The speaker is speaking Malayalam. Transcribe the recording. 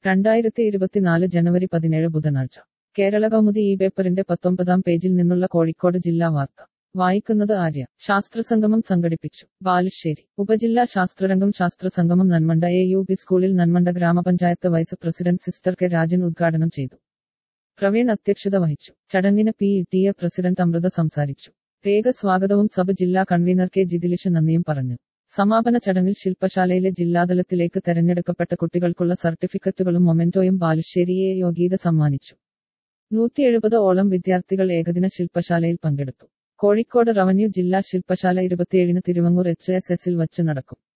രണ്ടായിരത്തി ഇരുപത്തിനാല് ജനുവരി പതിനേഴ് ബുധനാഴ്ച കേരള കൗമുദി ഈ പേപ്പറിന്റെ പത്തൊമ്പതാം പേജിൽ നിന്നുള്ള കോഴിക്കോട് ജില്ലാ വാർത്ത വായിക്കുന്നത് ആര്യ ശാസ്ത്രസംഗമം സംഘടിപ്പിച്ചു ബാലുശ്ശേരി ഉപജില്ലാ ശാസ്ത്രരംഗം ശാസ്ത്രസംഗമം നന്മണ്ട എ യു പി സ്കൂളിൽ നന്മണ്ട ഗ്രാമപഞ്ചായത്ത് vice president sister K Rajan ഉദ്ഘാടനം ചെയ്തു പ്രവീൺ അധ്യക്ഷത വഹിച്ചു ചടങ്ങിന് P T A president Amrita സംസാരിച്ചു രേഖ സ്വാഗതവും സബ് ജില്ലാ കൺവീനർ കെ ജിതിലിഷ് നന്ദിയും പറഞ്ഞു സമാപന ചടങ്ങിൽ ശില്പശാലയിലെ ജില്ലാതലത്തിലേക്ക് തെരഞ്ഞെടുക്കപ്പെട്ട കുട്ടികൾക്കുള്ള സർട്ടിഫിക്കറ്റുകളും മൊമെന്റോയും ബാലുശ്ശേരിയെ യോഗീത സമ്മാനിച്ചു നൂറ്റി എഴുപത് ഓളം വിദ്യാർത്ഥികൾ ഏകദിന ശില്പശാലയിൽ പങ്കെടുത്തു കോഴിക്കോട് റവന്യൂ ജില്ലാ ശില്പശാല ഇരുപത്തിയേഴിന് തിരുവങ്ങൂർ എച്ച് എസ് എസിൽ വച്ച് നടക്കും